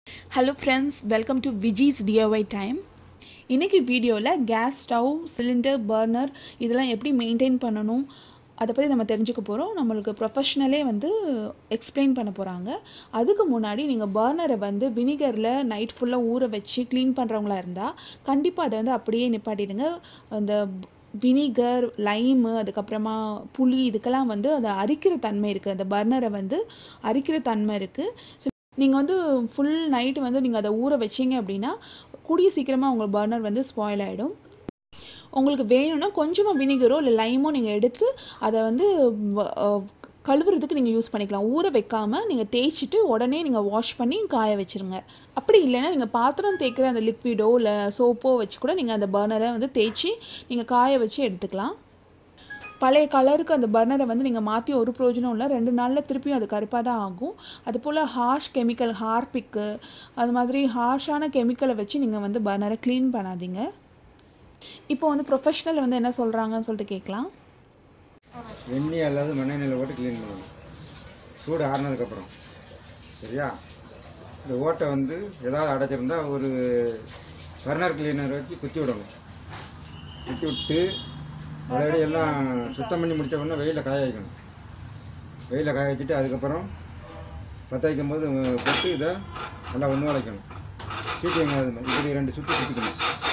Hello friends welcome to விஜிஸ் DIY time இன்றைக்கி வீடியோவில் கேஸ் ஸ்டவ் சிலிண்டர் பர்னர் இதெல்லாம் எப்படி மெயின்டைன் பண்ணணும் அதை பற்றி நம்ம தெரிஞ்சுக்க போகிறோம் நம்மளுக்கு ப்ரொஃபஷ்னலே வந்து எக்ஸ்பிளைன் பண்ண போகிறாங்க அதுக்கு முன்னாடி நீங்கள் பர்னரை வந்து வினிகரில் நைட் ஃபுல்லாக ஊற வச்சு க்ளீன் பண்ணுறவங்களா இருந்தால் கண்டிப்பாக அதை வந்து அப்படியே நிப்பாட்டிடுங்க அந்த வினிகர் லைமு அதுக்கப்புறமா புளி இதுக்கெல்லாம் வந்து அதை அரிக்கிற தன்மை இருக்குது அந்த பர்னரை வந்து அரிக்கிற தன்மை இருக்குது ஸோ நீங்கள் வந்து ஃபுல் நைட்டு வந்து நீங்கள் அதை ஊற வச்சிங்க அப்படின்னா கூடிய சீக்கிரமாக உங்கள் பர்னர் வந்து ஸ்பாயில் ஆகிடும் உங்களுக்கு வேணும்னா கொஞ்சமாக வினிகரோ இல்லை லைமோ நீங்கள் எடுத்து அதை வந்து வ- அஹ் கழுவுறதுக்கு நீங்கள் யூஸ் பண்ணிக்கலாம் ஊற வைக்காமல் நீங்கள் தேய்ச்சிட்டு உடனே நீங்கள் வாஷ் பண்ணி காய வச்சுருங்க அப்படி இல்லைன்னா நீங்கள் பாத்திரம் தேய்க்கிற அந்த லிக்விடோ இல்லை சோப்போ வச்சு கூட நீங்கள் அந்த பர்னரை வந்து தேய்ச்சி நீங்கள் காய வச்சு எடுத்துக்கலாம் பழைய கலருக்கு அந்த பர்னரை வந்து நீங்கள் மாற்றி ஒரு பிரயோஜனம் இல்லை ரெண்டு நாளில் திருப்பியும் அது கருப்பாக தான் ஆகும் அதுபோல் ஹார்ஷ் கெமிக்கல் ஹார்பிக்கு அது மாதிரி ஹார்ஷான கெமிக்கலை வச்சு நீங்கள் வந்து பர்னரை க்ளீன் பண்ணாதீங்க இப்போ வந்து ப்ரொஃபஷனல் வந்து என்ன சொல்கிறாங்கன்னு சொல்லிட்டு கேட்கலாம் எண்ணெய் அல்லது மண்ணெண்ணெயில் போட்டு க்ளீன் பண்ணணும் சூடு ஆறுனதுக்கப்புறம் சரியா இந்த ஓட்டை வந்து ஏதாவது அடைச்சிருந்தா ஒரு பர்னர் கிளீனர் வச்சு குத்தி விடணும் குத்தி விட்டு அதோட எல்லாம் சுத்தம் பண்ணி முடிச்ச உடனே வெயிலில் காய வைக்கணும் வெயிலில் காய வச்சுட்டு அதுக்கப்புறம் பற்ற வைக்கும் போது போட்டு இதை நல்லா ஒன்று வளைக்கணும் சீட்டிங்க அது மாதிரி. இப்படி ரெண்டு சுற்றி சுற்றிக்கணும்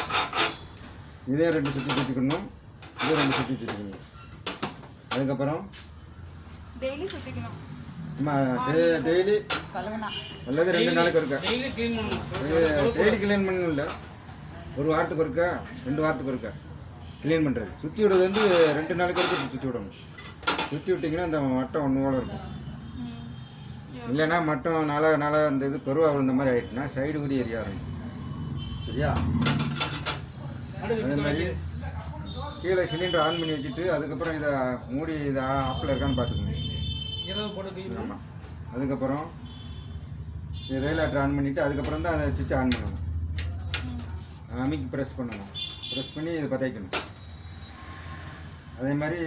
இதே ரெண்டு சுற்றி சுற்றிக்கணும் இதே ரெண்டு சுற்றி சுற்றிக்கணும் அதுக்கப்புறம் டெய்லி சுற்றிக்கணும் ஆமாம் டெய்லி அல்லது ரெண்டு நாளைக்கு ஒருக்கா டெய்லி க்ளீன் பண்ணணும் டெய்லி க்ளீன் பண்ணணும் இல்லை ஒரு வாரத்துக்கு ஒருக்கா ரெண்டு வாரத்துக்கு ஒருக்கா க்ளீன் பண்ணுறது சுற்றி விடுறது வந்து ரெண்டு நாளைக்கு ஒருக்கா சுற்றி விடணும் சுற்றி விட்டிங்கன்னா அந்த மட்டம் ஒன்று போல இருக்கும் இல்லைன்னா மட்டம் நாளாக நாளாக அந்த இது பருவா விழுந்த மாதிரி ஆயிட்டுனா சைடு கூடி எரிய ஆரம்பிக்கும் சரியா அதே மாதிரி கீழே சிலிண்டர் ஆன் பண்ணி வச்சுட்டு அதுக்கப்புறம் இதை மூடி இதை ஆப்பில் இருக்கான்னு பார்த்துக்கணும் இரவு போட்டு க்ளீன் ஆமாம் அதுக்கப்புறம் இது ரயில் ஆட்டர் ஆன் பண்ணிவிட்டு அதுக்கப்புறம் தான் அதை சுவிட்ச் ஆன் பண்ணணும் அமைக்கி ப்ரெஸ் பண்ணணும் ப்ரெஸ் பண்ணி இதை பற்ற வைக்கணும் அதே மாதிரி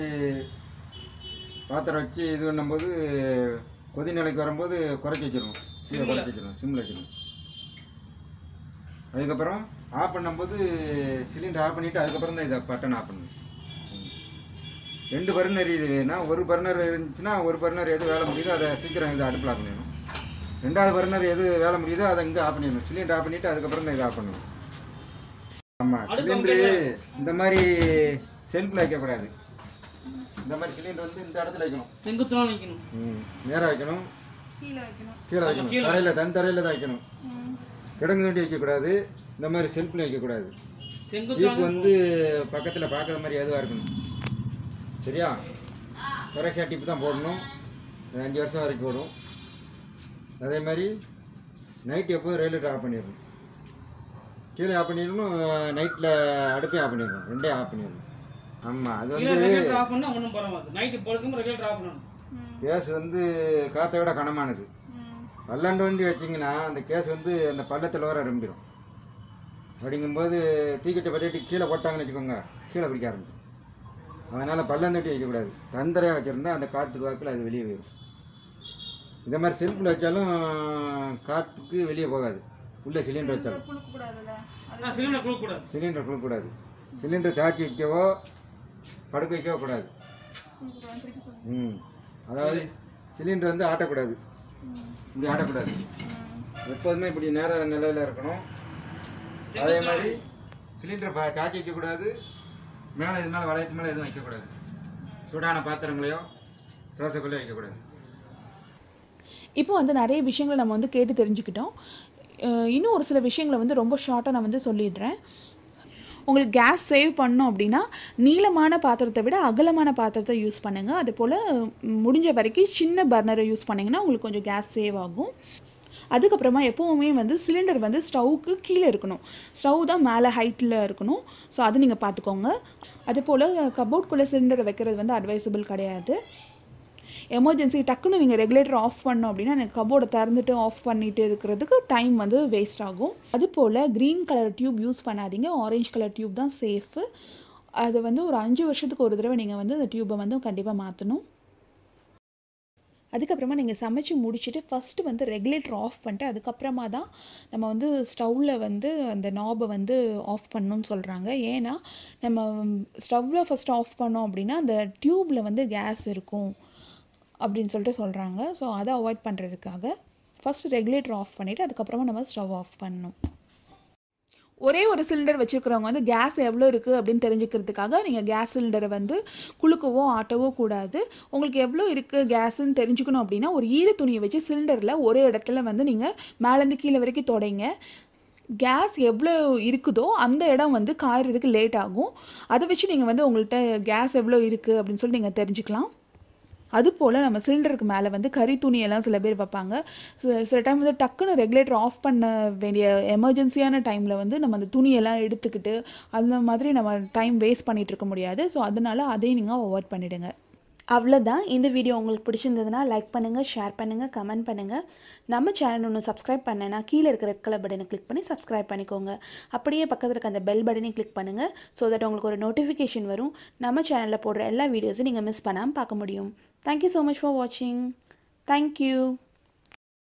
பாத்திரம் வச்சு இது பண்ணும்போது கொதி நிலைக்கு வரும்போது குறைச்சி வச்சிடணும் சீரை குறைச்சி வச்சிடணும் சிம்மில் வச்சிடணும் அதுக்கப்புறம் ஆஃப் பண்ணும்போது சிலிண்டர் ஆஃப் பண்ணிவிட்டு அதுக்கப்புறம் தான் இதை பட்டன் ஆஃப் பண்ணணும் ம். ரெண்டு பர்னர் இதுனா ஒரு பர்னர் இருந்துச்சுன்னா ஒரு பர்னர் எது வேலை முடியுதோ அதை சீக்கிரம் இதை அடுப்பில் ஆஃப் பண்ணிடணும் ரெண்டாவது பர்னர் எது வேலை முடியுதோ அதை இங்கே ஆஃப் பண்ணிடணும் சிலிண்டர் ஆஃப் பண்ணிவிட்டு அதுக்கப்புறம் தான் இதை ஆஃப் பண்ணணும் ஆமாம் சிலிண்டரு இந்த மாதிரி செல்ஃபில் வைக்கக்கூடாது இந்த மாதிரி சிலிண்டர் வந்து இந்த இடத்துல வைக்கணும் செங்குத்துலாம் நிற்கணும் ம் நேராக வைக்கணும் கீழே வைக்கணும் கீழே வைக்கணும் தரையில் தன் தரையில் தான் வைக்கணும் கிடங்கு தோண்டி வைக்கக்கூடாது இந்த மாதிரி செல்ஃபில் வைக்கக்கூடாது செங்குத்து ஜீப் வந்து பக்கத்தில் பார்க்குற மாதிரி எதுவாக இருக்கணும் சரியா சுரக்ஷா டிப் தான் போடணும் அது அஞ்சு வருஷம் வரைக்கும் ஓடும் அதே மாதிரி நைட் எப்போதும் ரயில்வே ஆஃப் பண்ணிடணும் கீழே ஆஃப் பண்ணிடணும் நைட்டில் அடுப்பையும் ஆஃப் பண்ணிடணும் ரெண்டே ஆஃப் பண்ணிடணும் ஆமாம் அது கீழே வந்து ரெகுலேட்டர் ஆஃப் பண்ணால் ஒன்றும் பரவாது நைட்டு படுக்கும் ரெகுலேட்டர் ஆஃப் பண்ணணும் கேஸ் வந்து காற்றை விட கனமானது பல்லாண்டு வண்டி வச்சிங்கன்னா அந்த கேஸ் வந்து அந்த பள்ளத்தில் வர ரொம்பிடும் அப்படிங்கும்போது தீக்கிட்ட பற்றிட்டு கீழே போட்டாங்கன்னு வச்சுக்கோங்க கீழே பிடிக்க ஆரம்பிக்கும் அதனால் பள்ளந்தட்டி வைக்கக்கூடாது தந்தரையாக வச்சுருந்தா அந்த காற்று வாக்கில் அது வெளியே போயிடும் இந்த மாதிரி செல்ஃபில் வச்சாலும் காற்றுக்கு வெளியே போகாது உள்ளே சிலிண்டர் வச்சாலும் ஆனால் சிலிண்டர் கொடுக்கக்கூடாது சிலிண்டர் கொடுக்கக்கூடாது சிலிண்டர் சாச்சி வைக்கவோ படுக்க வைக்கவோ கூடாது ம் அதாவது சிலிண்டர் வந்து ஆட்டக்கூடாது இப்படி ஆட்டக்கூடாது எப்போதுமே இப்படி நேர நிலையில் இருக்கணும் அதே மாதிரி சிலிண்டர் ப சாச்சி வைக்கக்கூடாது மேலே இது மேலே வளையத்து மேலே எதுவும் வைக்கக்கூடாது சூடான பாத்திரங்களையோ தோசைக்குள்ளேயோ வைக்கக்கூடாது இப்போ வந்து நிறைய விஷயங்களை நம்ம வந்து கேட்டு தெரிஞ்சுக்கிட்டோம் அஹ் இன்னும் ஒரு சில விஷயங்களை வந்து ரொம்ப ஷார்ட்டாக நான் வந்து சொல்லிடுறேன் உங்களுக்கு கேஸ் சேவ் பண்ணோம் அப்படின்னா நீளமான பாத்திரத்தை விட அகலமான பாத்திரத்தை யூஸ் பண்ணுங்கள் அது போல் முடிஞ்ச வரைக்கும் சின்ன பர்னரை யூஸ் பண்ணிங்கன்னா உங்களுக்கு கொஞ்சம் கேஸ் சேவ் ஆகும் அதுக்கப்புறமா எப்போவுமே வந்து சிலிண்டர் வந்து ஸ்டவ்வுக்கு கீழே இருக்கணும் ஸ்டவ் தான் மேலே ஹைட்டில் இருக்கணும் ஸோ அது நீங்கள் பார்த்துக்கோங்க அது போல் கபோர்ட்குள்ளே சிலிண்டரை வைக்கிறது வந்து அட்வைசபிள் கிடையாது எமர்ஜென்சி டக்குன்னு நீங்கள் ரெகுலேட்டர் ஆஃப் பண்ணோம் அப்படின்னா எனக்கு கபோர்டை திறந்துட்டு ஆஃப் பண்ணிட்டு இருக்கிறதுக்கு டைம் வந்து வேஸ்ட் ஆகும் அது போல் க்ரீன் கலர் டியூப் யூஸ் பண்ணாதீங்க ஆரஞ்சு கலர் டியூப் தான் சேஃபு அது வந்து ஒரு அஞ்சு வருஷத்துக்கு ஒரு தடவை நீங்கள் வந்து அந்த டியூப்பை வந்து கண்டிப்பாக மாற்றணும் அதுக்கப்புறமா நீங்கள் சமைச்சு முடிச்சுட்டு ஃபஸ்ட்டு வந்து ரெகுலேட்டர் ஆஃப் பண்ணிட்டு அதுக்கப்புறமா தான் நம்ம வந்து ஸ்டவ்வில் வந்து அந்த நாபை வந்து ஆஃப் பண்ணணும்னு சொல்கிறாங்க ஏன்னா நம்ம ஸ்டவ்வில் ஃபஸ்ட்டு ஆஃப் பண்ணோம் அப்படின்னா அந்த டியூப்பில் வந்து கேஸ் இருக்கும் அப்படின்னு சொல்லிட்டு சொல்கிறாங்க ஸோ அதை அவாய்ட் பண்ணுறதுக்காக ஃபஸ்ட்டு ரெகுலேட்டர் ஆஃப் பண்ணிவிட்டு அதுக்கப்புறமா நம்ம ஸ்டவ் ஆஃப் பண்ணணும் ஒரே ஒரு சிலிண்டர் வச்சுருக்கிறவங்க வந்து கேஸ் எவ்வளோ இருக்குது அப்படின்னு தெரிஞ்சுக்கிறதுக்காக நீங்கள் கேஸ் சிலிண்டரை வந்து குலுக்கவோ ஆட்டவோ கூடாது உங்களுக்கு எவ்வளோ இருக்குது கேஸுன்னு தெரிஞ்சுக்கணும் அப்படின்னா ஒரு ஈர துணியை வச்சு சிலிண்டரில் ஒரே இடத்துல வந்து நீங்கள் மேலேருந்து கீழே வரைக்கும் தொடைங்க கேஸ் எவ்வளோ இருக்குதோ அந்த இடம் வந்து காயறதுக்கு லேட் ஆகும் அதை வச்சு நீங்கள் வந்து உங்கள்கிட்ட கேஸ் எவ்வளோ இருக்குது அப்படின்னு சொல்லி நீங்கள் தெரிஞ்சுக்கலாம் அதுபோல் நம்ம சிலிண்டருக்கு மேலே வந்து கறி துணியெல்லாம் சில பேர் வைப்பாங்க சில- சில டைம் வந்து டக்குன்னு ரெகுலேட்டர் ஆஃப் பண்ண வேண்டிய எமர்ஜென்சியான டைமில் வந்து நம்ம அந்த துணியெல்லாம் எடுத்துக்கிட்டு அந்த மாதிரி நம்ம டைம் வேஸ்ட் பண்ணிட்டு இருக்க முடியாது ஸோ அதனால அதையும் நீங்கள் அவாய்ட் பண்ணிவிடுங்க அவ்வளோதான் இந்த வீடியோ உங்களுக்கு பிடிச்சிருந்ததுன்னா லைக் பண்ணுங்கள் ஷேர் பண்ணுங்கள் கமெண்ட் பண்ணுங்கள் நம்ம சேனல் ஒன்று சப்ஸ்கிரைப் பண்ணேன்னா கீழே இருக்கிற ரெட் கலர் பட்டனை கிளிக் பண்ணி சப்ஸ்கிரைப் பண்ணிக்கோங்க அப்படியே பக்கத்தில் இருக்க அந்த பெல் பட்டனையும் கிளிக் பண்ணுங்கள் ஸோ தட் உங்களுக்கு ஒரு நோட்டிஃபிகேஷன் வரும் நம்ம சேனலில் போடுற எல்லா வீடியோஸும் நீங்கள் மிஸ் பண்ணாமல் பார்க்க முடியும் தேங்க்யூ ஸோ மச் ஃபார் வாட்சிங் தேங்க்யூ